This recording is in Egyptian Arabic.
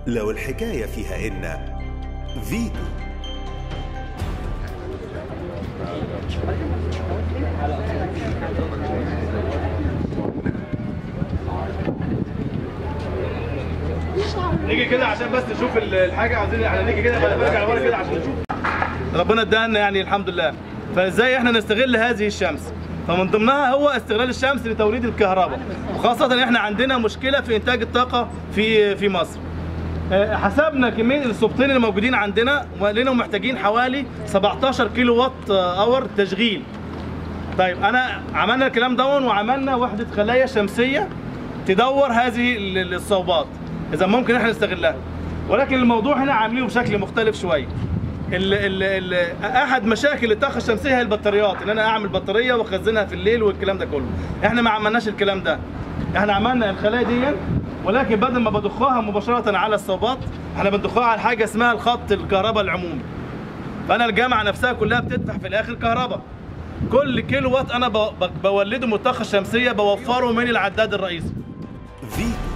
لو الحكاية فيها إن فيتو نيجي كده عشان بس نشوف ال- الحاجه عايزين احنا نيجي كده بقى نرجع لورا كده عشان نشوف ربنا ادانا يعني الحمد لله فازاي احنا نستغل هذه الشمس فمن ضمنها هو استغلال الشمس لتوليد الكهرباء وخاصه احنا عندنا مشكله في انتاج الطاقه في في مصر آه، حسبنا كميه الصوبتين اللي موجودين عندنا ولقينا محتاجين حوالي 17 كيلو وات آه، اور تشغيل طيب انا عملنا الكلام دون وعملنا وحده خلايا شمسيه تدور هذه ال- ال- الصوبات اذا ممكن احنا نستغلها ولكن الموضوع هنا عاملينه بشكل مختلف شويه ال ال ال احد مشاكل الطاقه الشمسيه هي البطاريات ان انا اعمل بطاريه واخزنها في الليل والكلام ده كله احنا ما عملناش الكلام ده احنا عملنا الخلايا دي ولكن بدل ما بضخها مباشره على الصوبات احنا بنضخها على حاجه اسمها الخط الكهرباء العمومي فانا الجامعه نفسها كلها بتدفع في الاخر كهرباء كل كيلو وات انا ب- ب- بولده من الطاقه الشمسيه بوفره من العداد الرئيسي فيتو